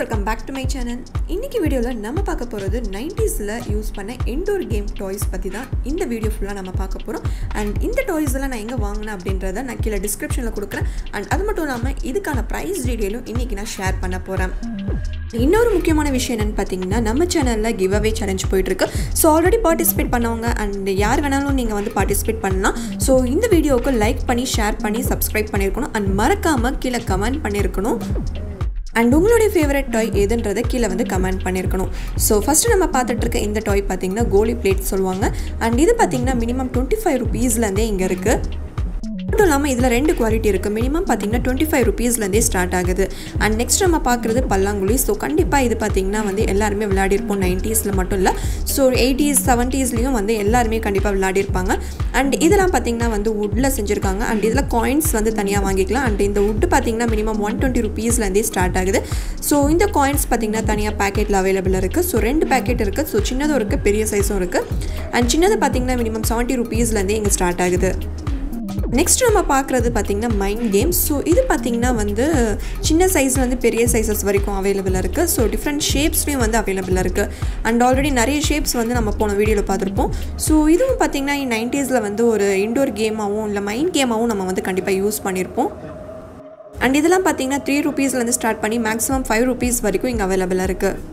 welcome back to my channel இன்னைக்கு வீடியோவில் நம்ம பார்க்க போகிறது நைன்டிஸில் யூஸ் பண்ண இன்டோர் கேம் டாய்ஸ் பற்றி தான் இந்த வீடியோ ஃபுல்லாக நம்ம பார்க்க போகிறோம் அண்ட் இந்த டாய்ஸ் எல்லாம் நான் எங்கே வாங்கினேன் அப்படின்றத நான் கீழே டிஸ்கிரிப்ஷனில் கொடுக்குறேன் அண்ட் அது மட்டும் இல்லாமல் இதுக்கான ப்ரைஸ் டீட்டெயிலும் இன்றைக்கி நான் ஷேர் பண்ண போகிறேன் இன்னொரு முக்கியமான விஷயம் என்னென்னு பார்த்தீங்கன்னா நம்ம சேனலில் கிவ் அவே சேலஞ்ச் போயிட்டுருக்கு ஸோ ஆல்ரெடி பார்ட்டிசிபேட் பண்ணவங்க அண்ட் யார் வேணாலும் நீங்கள் வந்து பார்ட்டிசிபேட் பண்ணலாம் ஸோ இந்த வீடியோவுக்கு லைக் பண்ணி ஷேர் பண்ணி சப்ஸ்கிரைப் பண்ணியிருக்கணும் அண்ட் மறக்காமல் கீழே கமெண்ட் பண்ணியிருக்கணும் அண்ட் உங்களுடைய ஃபேவரட் டாய் எதுன்றதை கீழே வந்து கமெண்ட் பண்ணியிருக்கணும் ஸோ ஃபஸ்ட்டு நம்ம பார்த்துட்டு இருக்க இந்த டாய் பார்த்தீங்கன்னா கோலி பிளேட் சொல்லுவாங்க அண்ட் இது பார்த்தீங்கன்னா மினிமம் டுவெண்ட்டி ஃபைவ் ருபீஸ்லேருந்தே இங்கே இருக்குது மட்டும் இல்லாமல் இதில் ரெண்டு குவாலிட்டி இருக்குது மினிமம் பார்த்தீங்கன்னா டுவெண்ட்டி ஃபைவ் ருபீஸ்லேருந்தே ஸ்டார்ட் ஆகுது அண்ட் நெக்ஸ்ட் நம்ம பார்க்குறது பல்லாங்குழி ஸோ கண்டிப்பாக இது பார்த்தீங்கன்னா வந்து எல்லாருமே விளையாடிருப்போம் நைன்ட்டீஸில் மட்டும் இல்லை ஸோ எயிட்டிஸ் செவன்ட்டீஸ்லேயும் வந்து எல்லாருமே கண்டிப்பாக விளையாடிருப்பாங்க அண்ட் இதெல்லாம் பார்த்தீங்கன்னா வந்து வுட்டில் செஞ்சுருக்காங்க அண்ட் இதில் காயின்ஸ் வந்து தனியாக வாங்கிக்கலாம் அண்ட் இந்த வுட்டு பார்த்தீங்கன்னா மினிமம் ஒன் டுவெண்ட்டி ருபீஸ்லேருந்தே ஸ்டார்ட் ஆகுது ஸோ இந்த காயின்ஸ் பார்த்தீங்கன்னா தனியாக பேக்கெட்டில் அவைலபிள் இருக்குது ஸோ ரெண்டு பேக்கெட் இருக்குது ஸோ சின்னதும் இருக்குது பெரிய சைஸும் இருக்குது அண்ட் சின்னது பார்த்தீங்கன்னா மினிமம் செவன்ட்டி ருபீஸ்லேருந்தே இங்கே ஸ்டார்ட் ஆகுது நெக்ஸ்ட் நம்ம பார்க்குறது பார்த்திங்கன்னா மைண்ட் கேம்ஸ் ஸோ இது பார்த்திங்கன்னா வந்து சின்ன சைஸ்லேருந்து பெரிய சைஸஸ் வரைக்கும் அவைலபிளாக இருக்குது ஸோ டிஃப்ரெண்ட் ஷேப்ஸ்லேயும் வந்து அவைலபிளாக இருக்குது அண்ட் ஆல்ரெடி நிறைய ஷேப்ஸ் வந்து நம்ம போன வீடியோவில் பார்த்துருப்போம் ஸோ இதுவும் பார்த்திங்கன்னா நைன்ட்டீஸில் வந்து ஒரு இண்டோர் கேமாகவும் இல்லை மைண்ட் கேமாகவும் நம்ம வந்து கண்டிப்பாக யூஸ் பண்ணியிருப்போம் அண்ட் இதெல்லாம் பார்த்திங்கன்னா த்ரீ ருபீஸ்லேருந்து ஸ்டார்ட் பண்ணி மேக்ஸிமம் ஃபைவ் ருபீஸ் வரைக்கும் இங்கே அவைலபிளாக இருக்குது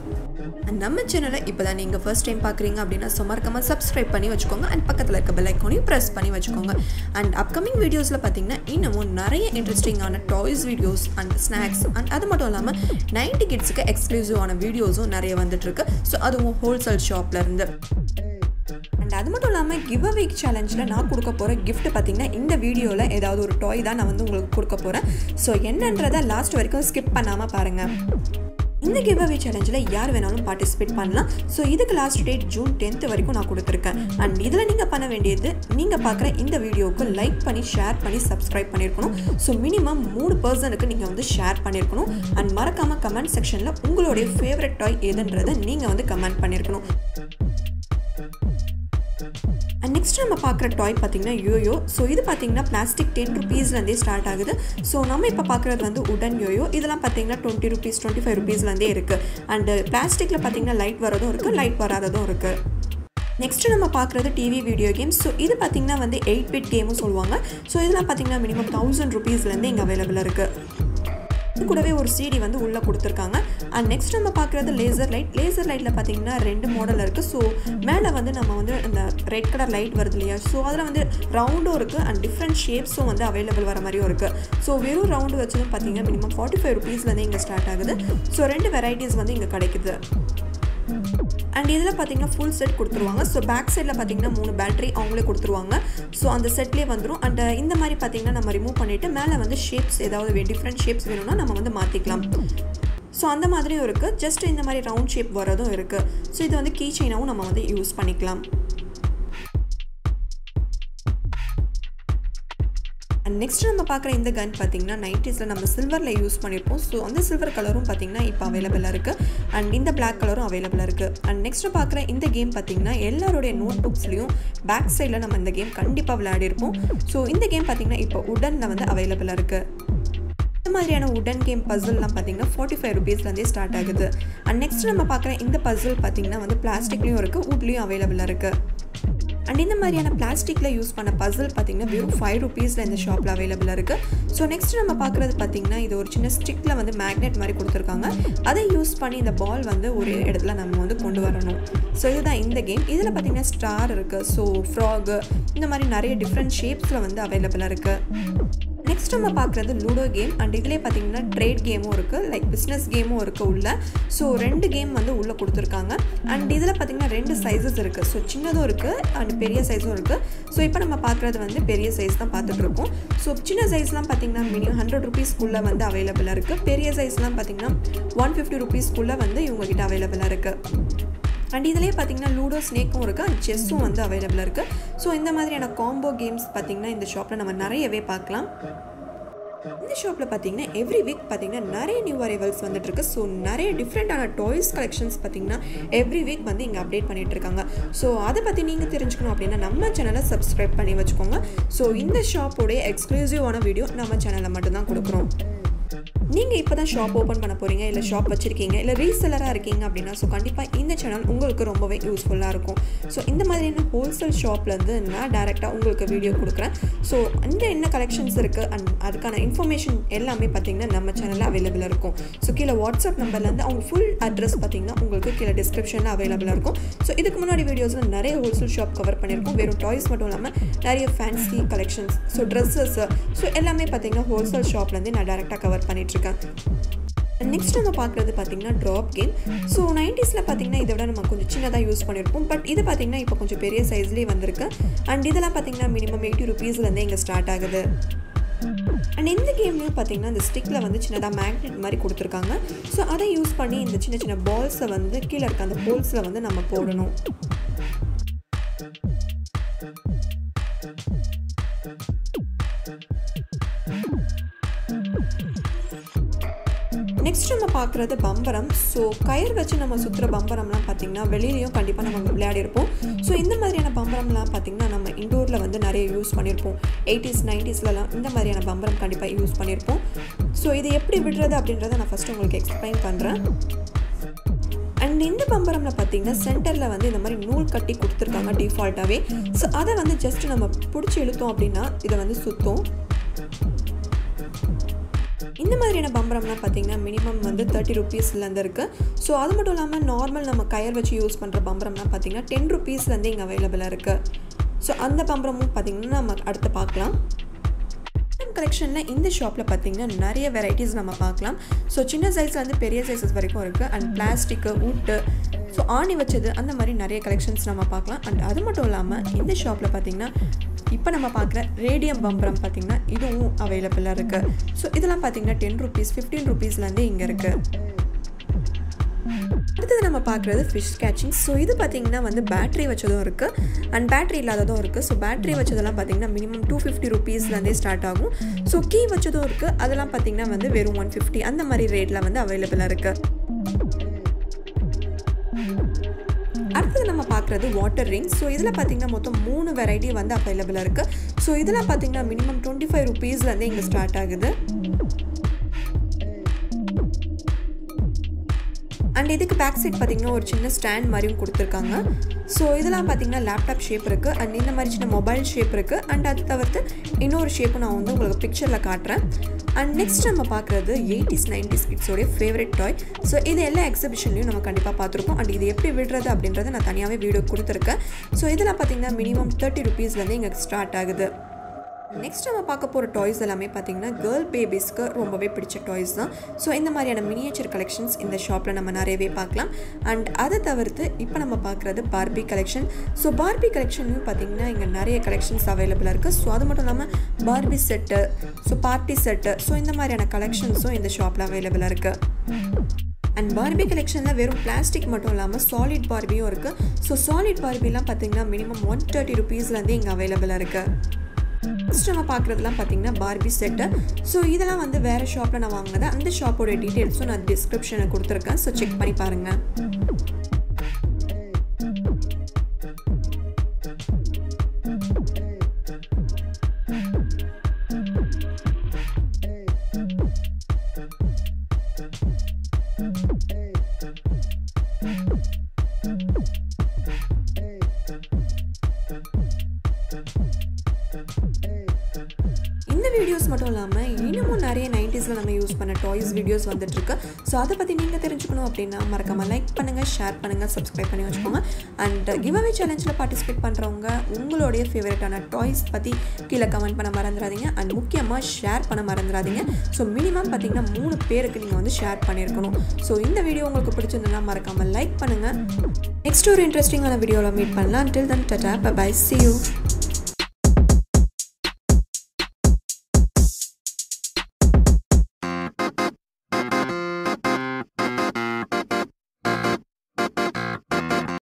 நம்ம சேனலை இப்போ தான் நீங்கள் ஃபர்ஸ்ட் டைம் பார்க்குறீங்க அப்படின்னா ஸோ மறக்காமல் சப்ஸ்கிரைப் பண்ணி வச்சுக்கோங்க அண்ட் பக்கத்தில் இருக்க பெல் ஐக்கானையும் ப்ரெஸ் பண்ணி வச்சுக்கோங்க அண்ட் அப்கமிங் வீடியோஸில் பார்த்தீங்கன்னா இன்னமும் நிறைய இன்ட்ரெஸ்டிங்கான toys videos and snacks and அது மட்டும் இல்லாமல் நைன்டி கிட்ஸுக்கு எக்ஸ்க்ளூசிவான வீடியோஸும் நிறைய வந்துட்டுருக்கு ஸோ அதுவும் ஹோல்சேல் ஷாப்லேருந்து அண்ட் அது மட்டும் இல்லாமல் கிவ் அவே சேலஞ்சில் நான் கொடுக்க போகிற கிஃப்ட் பார்த்தீங்கன்னா இந்த வீடியோவில் ஏதாவது ஒரு டாய் தான் நான் வந்து உங்களுக்கு கொடுக்க போகிறேன் ஸோ என்னன்றதை லாஸ்ட் வரைக்கும் ஸ்கிப் பண்ணாமல் பாருங்கள் இந்த கிவ் அவே சேலஞ்சில் யார் வேணாலும் பார்ட்டிசிபேட் பண்ணலாம் ஸோ இதுக்கு லாஸ்ட் டேட் ஜூன் டென்த் வரைக்கும் நான் கொடுத்துருக்கேன் அண்ட் இதில் நீங்கள் பண்ண வேண்டியது நீங்கள் பார்க்குற இந்த வீடியோவுக்கு லைக் பண்ணி ஷேர் பண்ணி சப்ஸ்கிரைப் பண்ணியிருக்கணும் ஸோ மினிமம் மூணு பர்சனுக்கு நீங்கள் வந்து ஷேர் பண்ணியிருக்கணும் அண்ட் மறக்காமல் கமெண்ட் செக்ஷனில் உங்களுடைய ஃபேவரட் டாய் எதுன்றதை நீங்கள் வந்து கமெண்ட் பண்ணியிருக்கணும் அண்ட் நெக்ஸ்ட் நம்ம பார்க்குற டாய் பார்த்தீங்கன்னா யோயோ ஸோ இது பார்த்தீங்கன்னா பிளாஸ்டிக் டென் ருபீஸ்லேருந்தே ஸ்டார்ட் ஆகுது ஸோ நம்ம இப்போ பார்க்குறது வந்து உடன் யோயோ இதெல்லாம் பார்த்தீங்கன்னா டுவெண்ட்டி ருபீஸ் டுவெண்ட்டி ஃபைவ் ருபீஸ்லேருந்தே இருக்குது அண்டு பிளாஸ்டிக்கில் பார்த்தீங்கன்னா லைட் வரதும் இருக்குது லைட் வராததும் இருக்குது நெக்ஸ்ட்டு நம்ம பார்க்குறது டிவி வீடியோ கேம்ஸ் ஸோ இது பார்த்திங்கன்னா வந்து எயிட் பிட் கேமும் சொல்லுவாங்க ஸோ இதெல்லாம் பார்த்திங்கன்னா மினிமம் தௌசண்ட் ருபீஸ்லேருந்து இங்கே அவைலபிளாக இருக்குது இது கூடவே ஒரு சிடி வந்து உள்ளே கொடுத்துருக்காங்க அண்ட் நெக்ஸ்ட் நம்ம பார்க்குறது லேசர் லைட் லேசர் லைட்டில் பார்த்தீங்கன்னா ரெண்டு மாடல் இருக்குது ஸோ மேலே வந்து நம்ம வந்து அந்த ரெட் கலர் லைட் வருது இல்லையா ஸோ அதில் வந்து ரவுண்டும் இருக்குது அண்ட் டிஃப்ரெண்ட் ஷேப்ஸும் வந்து அவைலபிள் வர மாதிரியும் இருக்குது ஸோ வெறும் ரவுண்டு வச்சதும் பார்த்தீங்கன்னா மினிமம் ஃபார்ட்டி ஃபைவ் ருபீஸ்லேருந்து இங்கே ஸ்டார்ட் ஆகுது ஸோ ரெண்டு வெரைட்டிஸ் வந்து இங்கே கிடைக்குது அண்ட் இதில் பார்த்தீங்கன்னா ஃபுல் செட் கொடுத்துருவாங்க ஸோ பேக் சைடில் பார்த்தீங்கன்னா மூணு பேட்டரி அவங்களே கொடுத்துருவாங்க ஸோ அந்த செட்லேயே வந்துடும் அண்ட் இந்த மாதிரி பார்த்தீங்கன்னா நம்ம ரிமூவ் பண்ணிவிட்டு மேலே வந்து ஷேப்ஸ் ஏதாவது டிஃப்ரெண்ட் ஷேப்ஸ் வேணும்னா நம்ம வந்து மாற்றிக்கலாம் ஸோ அந்த மாதிரியும் இருக்குது ஜஸ்ட் இந்த மாதிரி ரவுண்ட் ஷேப் வரதும் இருக்குது ஸோ இது வந்து கீ செயினாகவும் நம்ம வந்து யூஸ் பண்ணிக்கலாம் அண்ட் நெக்ஸ்ட் நம்ம பார்க்குற இந்த கன் பார்த்தீங்கன்னா நைன்டீஸில் நம்ம சில்வரில் யூஸ் பண்ணியிருப்போம் ஸோ அந்த சில்வர் கலரும் பார்த்தீங்கன்னா இப்போ அவைலபிளாக இருக்குது அண்ட் இந்த பிளாக் கலரும் அவைலபிளாக இருக்குது அண்ட் நெக்ஸ்ட்டு பார்க்குற இந்த கேம் பார்த்தீங்கன்னா எல்லாருடைய நோட் புக்ஸ்லையும் பேக் சைடில் நம்ம இந்த கேம் கண்டிப்பாக விளையாடிருப்போம் ஸோ இந்த கேம் பார்த்தீங்கன்னா இப்போ உடனில் வந்து அவைலபிளாக இருக்குது இந்த மாதிரியான உடன் கேம் பசில்லாம் பார்த்தீங்கன்னா ஃபார்ட்டி ஃபைவ் ருபீஸ்லேருந்தே ஸ்டார்ட் ஆகுது அண்ட் நெக்ஸ்ட் நம்ம பார்க்குற இந்த பசில் பார்த்தீங்கன்னா வந்து பிளாஸ்டிக்லேயும் இருக்குது வுட்லேயும் அவைலபிளாக இருக்குது அண்ட் இந்த மாதிரியான பிளாஸ்டிக்கில் யூஸ் பண்ண பசில் பார்த்தீங்கன்னா வெறும் ஃபைவ் ருபீஸில் இந்த ஷாப்பில் அவைலபிளாக இருக்குது ஸோ நெக்ஸ்ட் நம்ம பார்க்குறது பார்த்தீங்கன்னா இது ஒரு சின்ன ஸ்டிக்கில் வந்து மேக்னெட் மாதிரி கொடுத்துருக்காங்க அதை யூஸ் பண்ணி இந்த பால் வந்து ஒரு இடத்துல நம்ம வந்து கொண்டு வரணும் ஸோ இதுதான் இந்த கேம் இதில் பார்த்தீங்கன்னா ஸ்டார் இருக்குது ஸோ ஃப்ராகு இந்த மாதிரி நிறைய டிஃப்ரெண்ட் ஷேப்ஸில் வந்து அவைலபிளாக இருக்குது நெக்ஸ்ட் நம்ம பார்க்குறது லூடோ கேம் அண்ட் இதிலே பார்த்தீங்கன்னா ட்ரேட் கேமும் இருக்குது லைக் பிஸ்னஸ் கேமும் இருக்குது உள்ள ஸோ ரெண்டு கேம் வந்து உள்ளே கொடுத்துருக்காங்க அண்ட் இதில் பார்த்தீங்கன்னா ரெண்டு சைஸஸ் இருக்குது ஸோ சின்னதும் இருக்குது அண்ட் பெரிய சைஸும் இருக்குது ஸோ இப்போ நம்ம பார்க்குறது வந்து பெரிய சைஸ் தான் பார்த்துட்ருக்கோம் ஸோ சின்ன சைஸ்லாம் பார்த்தீங்கன்னா மினிமம் ஹண்ட்ரட் ருபீஸ்க்குள்ளே வந்து அவைலபிளாக இருக்குது பெரிய சைஸ்லாம் பார்த்தீங்கன்னா ஒன் ஃபிஃப்டி ருபீஸ்க்குள்ளே வந்து இவங்ககிட்ட அவைலபிளாக இருக்குது அண்ட் இதிலே பார்த்தீங்கன்னா லூடோ ஸ்னேக்கும் இருக்குது அண்ட் செஸ்ஸும் வந்து அவைலபிளாக இருக்குது ஸோ இந்த மாதிரியான காம்போ கேம்ஸ் பார்த்திங்கன்னா இந்த ஷாப்பில் நம்ம நிறையவே பார்க்கலாம் இந்த ஷாப்பில் பார்த்தீங்கன்னா எவ்ரி வீக் பார்த்தீங்கன்னா நிறைய நியூ அரைவல்ஸ் வந்துட்டுருக்கு ஸோ நிறைய டிஃப்ரெண்ட்டான டாய்ஸ் கலெக்ஷன்ஸ் பார்த்தீங்கன்னா எவ்ரி வீக் வந்து இங்கே அப்டேட் பண்ணிட்டு இருக்காங்க ஸோ அதை பற்றி நீங்கள் தெரிஞ்சுக்கணும் அப்படின்னா நம்ம சேனலை சப்ஸ்கிரைப் பண்ணி வச்சுக்கோங்க ஸோ இந்த ஷாப்போடைய எக்ஸ்க்ளூசிவான வீடியோ நம்ம சேனலில் மட்டும்தான் கொடுக்குறோம் நீங்கள் இப்போ தான் ஷாப் ஓப்பன் பண்ண போகிறீங்க இல்லை ஷாப் வச்சுருக்கீங்க இல்லை ரீசெலராக இருக்கீங்க அப்படின்னா ஸோ கண்டிப்பாக இந்த சேனல் உங்களுக்கு ரொம்பவே யூஸ்ஃபுல்லாக இருக்கும் ஸோ இந்த மாதிரியான ஹோல்சேல் ஷாப்லேருந்து நான் டேரெக்டாக உங்களுக்கு வீடியோ கொடுக்குறேன் ஸோ அந்த என்ன கலெக்ஷன்ஸ் இருக்குது அண்ட் அதுக்கான இன்ஃபர்மேஷன் எல்லாமே பார்த்தீங்கன்னா நம்ம சேனலில் அவைலபிளாக இருக்கும் ஸோ கீழே வாட்ஸ்அப் நம்பர்லேருந்து அவங்க ஃபுல் அட்ரஸ் பார்த்தீங்கன்னா உங்களுக்கு கீழே டிஸ்கிரிப்ஷனில் அவைலபிளாக இருக்கும் ஸோ இதுக்கு முன்னாடி வீடியோஸில் நிறைய ஹோல்சேல் ஷாப் கவர் பண்ணியிருக்கோம் வெறும் டாய்ஸ் மட்டும் இல்லாமல் நிறைய fancy collections so dresses so எல்லாமே பார்த்தீங்கன்னா ஹோல்சேல் ஷாப்லேருந்து நான் டேரெக்டாக கவர் பண்ணிகிட்ருக்கேன் நெக்ஸ்ட் நம்ம பார்க்குறது பார்த்தீங்கன்னா ட்ராப் கேம் ஸோ நைன்டிஸில் பார்த்தீங்கன்னா இதை விட நம்ம கொஞ்சம் சின்னதாக யூஸ் பண்ணியிருப்போம் பட் இது பார்த்தீங்கன்னா இப்போ கொஞ்சம் பெரிய சைஸ்லேயே வந்திருக்கு அண்ட் இதெல்லாம் பார்த்தீங்கன்னா மினிமம் எயிட்டி ருபீஸ்லேருந்தே இங்கே ஸ்டார்ட் ஆகுது அண்ட் இந்த கேம்லேயும் பார்த்தீங்கன்னா இந்த ஸ்டிக்கில் வந்து சின்னதாக மேக்னெட் மாதிரி கொடுத்துருக்காங்க ஸோ அதை யூஸ் பண்ணி இந்த சின்ன சின்ன பால்ஸை வந்து கீழே இருக்க அந்த ஹோல்ஸில் வந்து நம்ம போடணும் நெக்ஸ்ட் நம்ம பார்க்குறது பம்பரம் ஸோ கயிறு வச்சு நம்ம சுற்றுற பம்பரம்லாம் பார்த்திங்கன்னா வெளியிலையும் கண்டிப்பாக நம்ம விளையாடிருப்போம் ஸோ இந்த மாதிரியான பம்பரம்லாம் பார்த்திங்கன்னா நம்ம இண்டோரில் வந்து நிறைய யூஸ் பண்ணியிருப்போம் எயிட்டிஸ் நைன்டிஸ்லலாம் இந்த மாதிரியான பம்பரம் கண்டிப்பாக யூஸ் பண்ணியிருப்போம் ஸோ இது எப்படி விடுறது அப்படின்றத நான் ஃபஸ்ட்டு உங்களுக்கு எக்ஸ்பிளைன் பண்ணுறேன் அண்ட் இந்த பம்பரமில் பார்த்தீங்கன்னா சென்டரில் வந்து இந்த மாதிரி நூல் கட்டி கொடுத்துருக்காங்க டிஃபால்ட்டாகவே ஸோ அதை வந்து ஜஸ்ட் நம்ம பிடிச்சி இழுத்தோம் அப்படின்னா இதை வந்து சுற்றும் இந்த மாதிரியான பம்பரம்லாம் பார்த்தீங்கன்னா மினிமம் வந்து தேர்ட்டி ருபீஸ்லேருந்து இருக்குது ஸோ அது மட்டும் இல்லாமல் நார்மல் நம்ம கயர் வச்சு யூஸ் பண்ணுற பம்பரம்லாம் பார்த்தீங்கன்னா டென் ருபீஸ்லேருந்து இங்கே அவைலபிளாக இருக்குது ஸோ அந்த பம்பரமும் பார்த்திங்கன்னா நம்ம அடுத்து பார்க்கலாம் கலெக்ஷனில் இந்த ஷாப்பில் பார்த்தீங்கன்னா நிறைய வெரைட்டிஸ் நம்ம பார்க்கலாம் ஸோ சின்ன சைஸ்லேருந்து பெரிய சைஸஸ் வரைக்கும் இருக்குது அண்ட் பிளாஸ்டிக்கு உட்டு ஸோ ஆணி வச்சது அந்த மாதிரி நிறைய கலெக்ஷன்ஸ் நம்ம பார்க்கலாம் அண்ட் அது மட்டும் இல்லாமல் இந்த ஷாப்பில் பார்த்தீங்கன்னா இப்போ நம்ம பார்க்குற ரேடியம் பம்பரம் பார்த்திங்கன்னா இதுவும் அவைலபிளாக இருக்குது ஸோ இதெல்லாம் பார்த்திங்கன்னா டென் ருபீஸ் ஃபிஃப்டீன் ருபீஸ்லேருந்தே இங்கே இருக்குது அடுத்தது நம்ம பார்க்குறது ஃபிஷ் கேச்சிங் ஸோ இது பார்த்திங்கன்னா வந்து பேட்ரி வச்சதும் இருக்குது அண்ட் பேட்ரி இல்லாததும் இருக்குது ஸோ பேட்ரி வச்சதெல்லாம் பார்த்திங்கன்னா மினிமம் டூ ஃபிஃப்டி ருபீஸ்லேருந்தே ஸ்டார்ட் ஆகும் ஸோ கீ வச்சதும் இருக்குது அதெல்லாம் பார்த்திங்கன்னா வந்து வெறும் ஒன் ஃபிஃப்டி அந்த மாதிரி ரேட்டில் வந்து அவைலபிளாக இருக்குது அடுத்தது நம்ம பார்க்குறது வாட்டர் ரிங் ஸோ இதில் பார்த்தீங்கன்னா மொத்தம் மூணு வெரைட்டி வந்து அவைலபிளாக இருக்குது ஸோ இதெல்லாம் பார்த்தீங்கன்னா மினிமம் டுவெண்ட்டி ஃபைவ் ருபீஸ்லேருந்து இங்கே ஸ்டார்ட் ஆகுது அண்ட் இதுக்கு பேக் சைட் பார்த்தீங்கன்னா ஒரு சின்ன ஸ்டாண்ட் மாதிரியும் கொடுத்துருக்காங்க ஸோ இதெல்லாம் பார்த்தீங்கன்னா லேப்டாப் ஷேப் இருக்குது அண்ட் இந்த மாதிரி சின்ன மொபைல் ஷேப் இருக்குது அண்ட் அது தவிர்த்து இன்னொரு ஷேப்பும் நான் வந்து உங்களுக்கு பிக்சரில் காட்டுறேன் அண்ட் நெக்ஸ்ட் நம்ம பார்க்குறது எயிட்டிஸ் நைன்டிஸ் கிட்ஸோடைய ஃபேவரட் டாய் ஸோ இது எல்லா எக்ஸிபிஷன்லையும் நம்ம கண்டிப்பாக பார்த்துருப்போம் அண்ட் இது எப்படி விடுறது அப்படின்றத நான் தனியாகவே வீடியோ கொடுத்துருக்கேன் ஸோ இதெல்லாம் பார்த்தீங்கன்னா மினிமம் தேர்ட்டி ருபீஸ்லேருந்து இங்கே ஸ்டார்ட் ஆகுது நெக்ஸ்ட் நம்ம பார்க்க போகிற டாய்ஸ் எல்லாமே பார்த்தீங்கன்னா கேர்ள் பேபிஸ்க்கு ரொம்பவே பிடிச்ச டாய்ஸ் தான் ஸோ இந்த மாதிரியான மினியேச்சர் கலெக்ஷன்ஸ் இந்த ஷாப்பில் நம்ம நிறையவே பார்க்கலாம் அண்ட் அதை தவிர்த்து இப்போ நம்ம பார்க்குறது பார்பி கலெக்ஷன் ஸோ பார்பி கலெக்ஷன்லையும் பார்த்தீங்கன்னா இங்கே நிறைய கலெக்ஷன்ஸ் அவைலபிளாக இருக்குது ஸோ அது மட்டும் இல்லாமல் Barbie set so party set so இந்த மாதிரியான கலெக்ஷன்ஸும் இந்த ஷாப்பில் அவைலபிளாக இருக்குது அண்ட் பார்பி கலெக்ஷனில் வெறும் பிளாஸ்டிக் மட்டும் இல்லாமல் சாலிட் பார்பியும் இருக்குது ஸோ சாலிட் பார்பிலாம் பார்த்தீங்கன்னா மினிமம் ஒன் தேர்ட்டி ருபீஸ்லேருந்து இங்கே அவைலபிளாக இருக்குது நெக்ஸ்ட் நம்ம பார்க்குறதுலாம் பார்த்தீங்கன்னா பார்பி செட்டு ஸோ இதெல்லாம் வந்து வேறு ஷாப்பில் நான் வாங்கினது அந்த ஷாப்போட டீட்டெயில்ஸும் நான் டிஸ்கிரிப்ஷனில் கொடுத்துருக்கேன் ஸோ செக் பண்ணி பாருங்கள் இந்த வீடியோஸ் மட்டும் இல்லாமல் இன்னமும் நிறைய நைன்டிஸில் நம்ம யூஸ் பண்ண டாய்ஸ் வீடியோஸ் வந்துட்டுருக்கு ஸோ அதை பற்றி நீங்கள் தெரிஞ்சுக்கணும் அப்படின்னா மறக்காமல் லைக் பண்ணுங்கள் ஷேர் பண்ணுங்கள் சப்ஸ்கிரைப் பண்ணி வச்சுக்கோங்க அண்ட் கிவ் அவே சேலஞ்சில் பார்ட்டிசிபேட் பண்ணுறவங்க உங்களுடைய ஃபேவரட்டான டாய்ஸ் பற்றி கீழே கமெண்ட் பண்ண மறந்துடாதீங்க அண்ட் முக்கியமாக ஷேர் பண்ண மறந்துடாதீங்க ஸோ மினிமம் பார்த்தீங்கன்னா மூணு பேருக்கு நீங்கள் வந்து ஷேர் பண்ணியிருக்கணும் ஸோ இந்த வீடியோ உங்களுக்கு பிடிச்சிருந்ததுன்னா மறக்காமல் லைக் பண்ணுங்கள் நெக்ஸ்ட் ஒரு இன்ட்ரெஸ்டிங்கான வீடியோவில் மீட் பண்ணலாம் till then tata bye see you